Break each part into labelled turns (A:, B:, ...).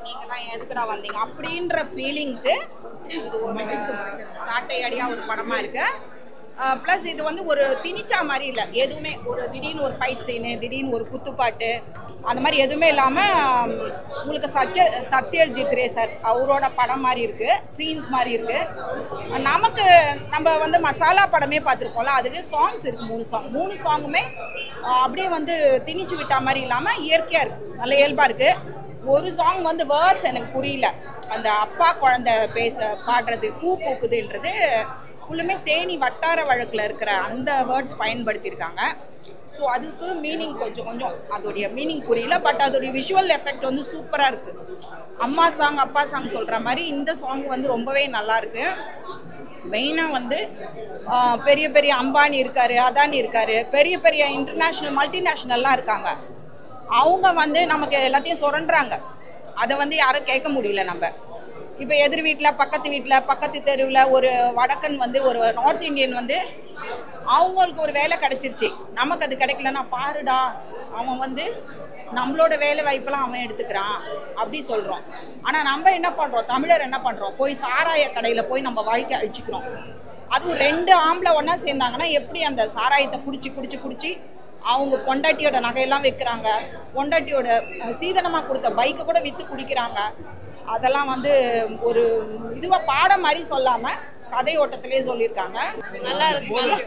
A: நீங்களாம் எதுக்குடா வந்தீங்க அப்படின்ற ஃபீலிங்க்கு இது ஒரு சாட்டை அடியா ஒரு படமா இருக்கு ப்ளஸ் இது வந்து ஒரு திணிச்சா மாதிரி இல்லை எதுவுமே ஒரு திடீர்னு ஒரு ஃபைட் சீனு திடீர்னு ஒரு குத்துப்பாட்டு அந்த மாதிரி எதுவுமே இல்லாமல் உங்களுக்கு சத்ய சத்யஜித் ரே சார் அவரோட படம் மாதிரி இருக்குது சீன்ஸ் மாதிரி இருக்குது நமக்கு நம்ம வந்து மசாலா படமே பார்த்துருப்போம்ல அதுக்கு சாங்ஸ் இருக்குது மூணு சாங் மூணு சாங்குமே அப்படியே வந்து திணிச்சு விட்டா மாதிரி இல்லாமல் இயற்கையாக இருக்குது நல்ல இயல்பாக இருக்குது ஒரு சாங் வந்து வேர்ட்ஸ் எனக்கு புரியல அந்த அப்பா குழந்தை பேச பாடுறது பூ பூக்குதுன்றது ஃபுல்லுமே தேனி வட்டார வழக்கில் இருக்கிற அந்த வேர்ட்ஸ் பயன்படுத்தியிருக்காங்க ஸோ அதுக்கு மீனிங் கொஞ்சம் கொஞ்சம் அதோடைய மீனிங் புரியல பட் அதோடைய விஷுவல் எஃபெக்ட் வந்து சூப்பராக இருக்குது அம்மா சாங் அப்பா சாங் சொல்கிற மாதிரி இந்த சாங் வந்து ரொம்பவே நல்லா இருக்கு மெயினாக வந்து ஆஹ், பெரிய பெரிய அம்பானி இருக்காரு அதானி இருக்காரு பெரிய பெரிய இன்டர்நேஷ்னல் மல்டிநேஷ்னல்லாம் இருக்காங்க அவங்க வந்து நமக்கு எல்லாத்தையும் சுரண்டுறாங்க அதை வந்து யாரும் கேட்க முடியல நம்ம இப்போ எதிர் வீட்டில் பக்கத்து வீட்டில் பக்கத்து தெருவில் ஒரு வடக்கன் வந்து ஒரு நார்த் இந்தியன் வந்து அவங்களுக்கு ஒரு வேலை கிடைச்சிருச்சு நமக்கு அது கிடைக்கலன்னா பாருடா அவன் வந்து நம்மளோட வேலை வாய்ப்பெல்லாம் அவன் எடுத்துக்கிறான் அப்படி சொல்கிறோம் ஆனால் நம்ம என்ன பண்ணுறோம் தமிழர் என்ன பண்ணுறோம் போய் சாராய கடையில் போய் நம்ம வாழ்க்கை அழிச்சிக்கிறோம் அதுவும் ரெண்டு ஆம்பளை ஒன்றா சேர்ந்தாங்கன்னா எப்படி அந்த சாராயத்தை குடிச்சு குடிச்சு குடிச்சு அவங்க பொண்டாட்டியோட நகையெல்லாம் வைக்கிறாங்க பொண்டாட்டியோட அஹ், சீதனமா கொடுத்த பைக்கை கூட விற்று குடிக்கிறாங்க அதெல்லாம் வந்து ஒரு இதுவாக பாடம் மாதிரி சொல்லாம கதை ஓட்டத்திலே சொல்லியிருக்காங்க
B: நல்லா இருக்கு நல்லா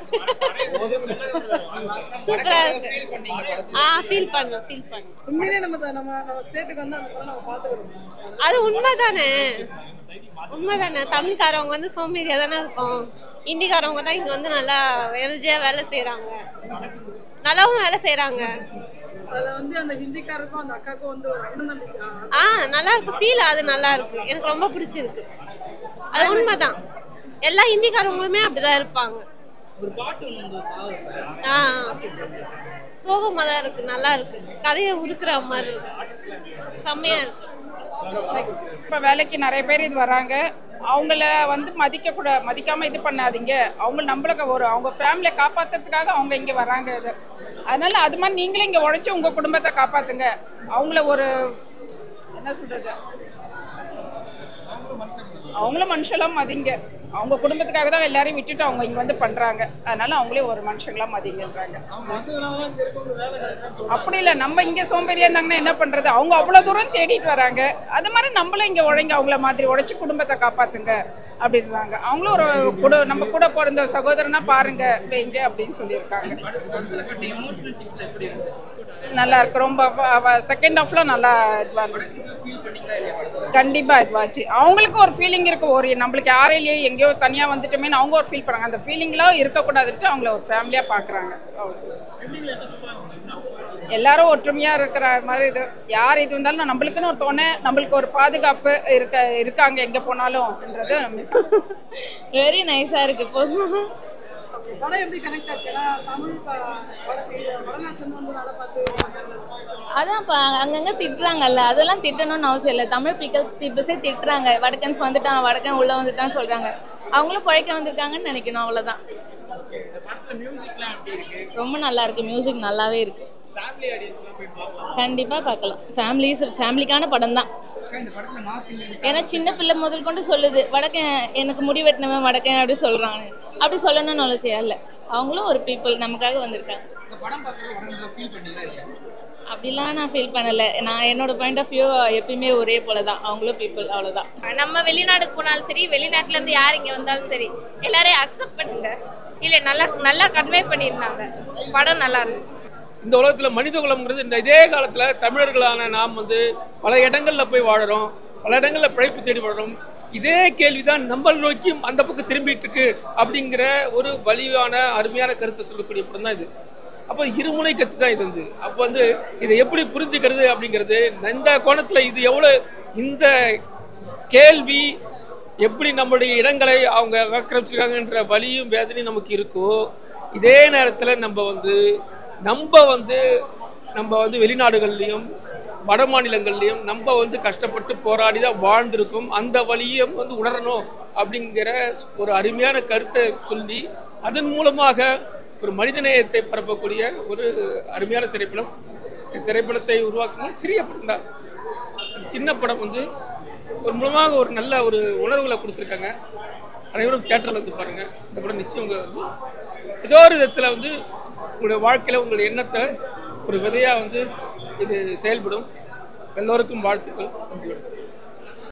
B: சூப்பரா இருக்கு ஆ ஃபீல் பண்ணேன் ஃபீல் பண்ணேன்
C: உண்மையிலேயே நம்ம த- நம்ம நம்ம ஸ்டேட்டுக்கு வந்து அந்த படம் நம்ம பார்த்துக்கிறோம்
B: அது உண்மைதானே உண்மைதானே தமிழ்காரவங்க வந்து சோம்பேறியா தானே இருக்கும் ஹிந்திக்காரவங்க தான் இங்க வந்து நல்லா எனர்ஜியா வேலை செய்றாங்க நல்லாவும் வேலை செய்றாங்க
C: அதில் வந்து அந்த ஹிந்திக்காருக்கும் அந்த அக்காவுக்கும் வந்து ஒரு அண்ணன் தம்பி ஆ,
B: ஆ நல்லா இருக்கு ஃபீல் அது நல்லா இருக்கு எனக்கு ரொம்ப பிடிச்சிருக்கு அது உண்மைதான் எல்லா ஹிந்திக்காரவங்களுமே அப்படிதான் இருப்பாங்க ஆ சோகமா தான் இருக்கு நல்லா இருக்கு கதையை உருக்குற மாதிரி இருக்கு செம்மையா இருக்கு
D: இப்போ வேலைக்கு நிறைய பேர் இது வராங்க அவங்கள வந்து மதிக்க கூட மதிக்காம இது பண்ணாதீங்க அவங்க நம்மளுக்கு ஒரு அவங்க ஃபேமிலியை காப்பாத்துறதுக்காக அவங்க இங்கே வராங்க இது அதனால அது மாதிரி நீங்களும் இங்கே உழைச்சி உங்கள் குடும்பத்தை காப்பாத்துங்க அவங்கள ஒரு என்ன சொல்றது அவங்களும் மனுஷெல்லாம் மதிங்க அவங்க குடும்பத்துக்காக தான் எல்லாரையும் விட்டுட்டு அவங்க இங்கே வந்து பண்ணுறாங்க அதனால அவங்களே ஒரு மனுஷங்களா மதிங்கன்றாங்க அப்படி இல்லை நம்ம இங்கே சோம்பேறியா இருந்தாங்கன்னா என்ன பண்ணுறது அவங்க அவ்வளோ தூரம் தேடிட்டு வராங்க அது மாதிரி நம்மளும் இங்கே உழைங்க அவங்கள மாதிரி உழைச்சி குடும்பத்தை காப்பாத்துங்க அப்படின்றாங்க அவங்களும் ஒரு கூட நம்ம கூட பிறந்த சகோதரனா பாருங்க வைங்க அப்படின்னு சொல்லியிருக்காங்க நல்லா இருக்கு ரொம்ப செகண்ட் ஹாஃப்ல நல்லா இதுவாக இருந்தது கண்டிப்பா இதுவாச்சு அவங்களுக்கு ஒரு ஃபீலிங் இருக்கு ஒரு நம்மளுக்கு யாரும் இல்லையே எங்கேயோ தனியா வந்துட்டோமேன்னு அவங்க ஒரு ஃபீல் பண்ணாங்க அந்த ஃபீலிங்லாம் இருக்கக்கூடாதுன்ட்டு அவங்கள ஒரு ஃபேமிலியா பாக்குறாங்க எல்லாரும் ஒற்றுமையா இருக்கிற மாதிரி இது யார் இது வந்தாலும் நம்மளுக்குன்னு ஒரு துணை நம்மளுக்கு ஒரு பாதுகாப்பு இருக்க இருக்காங்க எங்க போனாலும்ன்றது மிஸ்
E: வெரி நைஸாக இருக்கு போதும்
C: ஓகே படம் எப்படி கனெக்ட் ஆச்சு ஏன்னா தமிழ் ப- படத்துக்கு வடநாட்டுலேருந்து வந்து வேலை பார்த்து
E: அதான் இப்போ அங்கங்கே திட்டுறாங்கல்ல அதெல்லாம் திட்டணும்னு அவசியம் இல்லை தமிழ் பீப்பிள்ஸ் பீப்புள்ஸே திட்டுறாங்க வடக்கன்ஸ் வந்துட்டான் வடக்கன் உள்ளே வந்துட்டான்னு சொல்கிறாங்க அவங்களும் பழைக்க வந்திருக்காங்கன்னு நினைக்கணும் அவ்வளோதான் ரொம்ப நல்லா இருக்கு மியூசிக் நல்லாவே இருக்கு கண்டிப்பாக பார்க்கலாம் ஃபேமிலிஸ் ஃபேமிலிக்கான படம் தான் ஏன்னா சின்ன பிள்ளை முதல் கொண்டு சொல்லுது வடக்கன் எனக்கு முடி வெட்டினவன் வடக்கன் அப்படி சொல்கிறாங்க அப்படி சொல்லணும்னு அவசியம் இல்லை அவங்களும் ஒரு பீப்புள் நமக்காக வந்திருக்காங்க அப்படிலாம் நான் ஃபீல் பண்ணலை நான் என்னோட பாயிண்ட் ஆஃப் வியூ எப்பயுமே ஒரே போல தான் அவங்களும் பீப்புள் அவ்வளோதான்
F: நம்ம வெளிநாடுக்கு போனாலும் சரி வெளிநாட்டுல இருந்து யார் இங்க வந்தாலும் சரி எல்லாரையும் அக்செப்ட் பண்ணுங்க இல்ல நல்லா நல்லா கன்வே பண்ணியிருந்தாங்க படம் நல்லா இருந்துச்சு
G: இந்த உலகத்தில் மனித குலம்ங்கிறது இந்த இதே காலத்தில் தமிழர்களான நாம் வந்து பல இடங்களில் போய் வாழுறோம் பல இடங்களில் பிழைப்பு தேடி வாழுறோம் இதே கேள்விதான் நம்ம நோக்கியும் அந்த பக்கம் திரும்பிட்டு இருக்கு அப்படிங்கிற ஒரு வலிவான அருமையான கருத்தை சொல்லக்கூடிய படம் தான் இது அப்போ இருமுனை கத்து தான் இது வந்து அப்போ வந்து இதை எப்படி புரிஞ்சுக்கிறது அப்படிங்கிறது இந்த கோணத்தில் இது எவ்வளோ இந்த கேள்வி எப்படி நம்முடைய இடங்களை அவங்க ஆக்கிரமிச்சிருக்காங்கன்ற வலியும் வேதனையும் நமக்கு இருக்கோ இதே நேரத்தில் நம்ம வந்து நம்ம வந்து நம்ம வந்து வெளிநாடுகள்லையும் வட மாநிலங்கள்லையும் நம்ம வந்து கஷ்டப்பட்டு போராடி தான் வாழ்ந்திருக்கோம் அந்த வழியும் வந்து உணரணும் அப்படிங்கிற ஒரு அருமையான கருத்தை சொல்லி அதன் மூலமாக ஒரு மனிதநேயத்தை பரப்பக்கூடிய ஒரு அருமையான திரைப்படம் இந்த திரைப்படத்தை உருவாக்கணும் சிறிய படம் தான் சின்ன படம் வந்து ஒரு மூலமாக ஒரு நல்ல ஒரு உணர்வுகளை கொடுத்துருக்காங்க அனைவரும் தேட்டரில் வந்து பாருங்கள் இந்த படம் நிச்சயம் உங்க வந்து ஏதோ ஒரு விதத்தில் வந்து உங்களுடைய வாழ்க்கையில் உங்களுடைய எண்ணத்தை ஒரு விதையாக வந்து இது செயல்படும் எல்லோருக்கும் வாழ்த்துக்கள் நன்றி வணக்கம்